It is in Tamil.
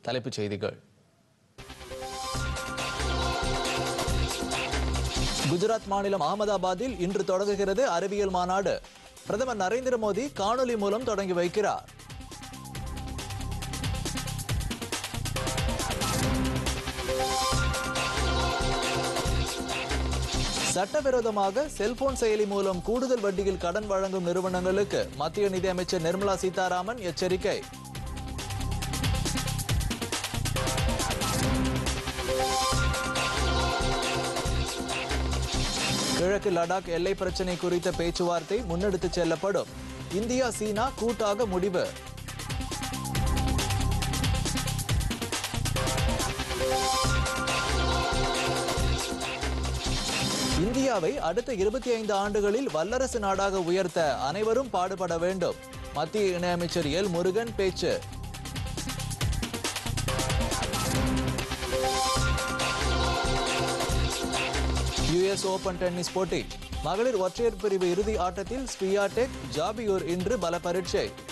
தலைப்புச் செய்திகள் குஜராத் மாநிலம் அகமதாபாத்தில் இன்று தொடங்குகிறது அறிவியல் மாநாடு பிரதமர் நரேந்திர மோடி காணொலி மூலம் தொடங்கி வைக்கிறார் சட்டவிரோதமாக செல்போன் செயலி மூலம் கூடுதல் வட்டியில் கடன் வழங்கும் நிறுவனங்களுக்கு மத்திய நிதியமைச்சர் நிர்மலா சீதாராமன் எச்சரிக்கை கிழக்கு லடாக் எல்லை பிரச்சினை குறித்த பேச்சுவார்த்தை முன்னெடுத்துச் செல்லப்படும் இந்தியா சீனா கூட்டாக முடிவு இந்தியாவை அடுத்த இருபத்தி ஐந்து ஆண்டுகளில் வல்லரசு நாடாக உயர்த்த அனைவரும் பாடுபட வேண்டும் மத்திய இணையமைச்சர் எல் முருகன் பேச்சு யுஎஸ் ஓபன் டென்னிஸ் போட்டி மகளிர் ஒற்றையர் பிரிவு இறுதி ஆட்டத்தில் ஸ்பியாடெக் ஜாபியூர் இன்று பல பரீட்சை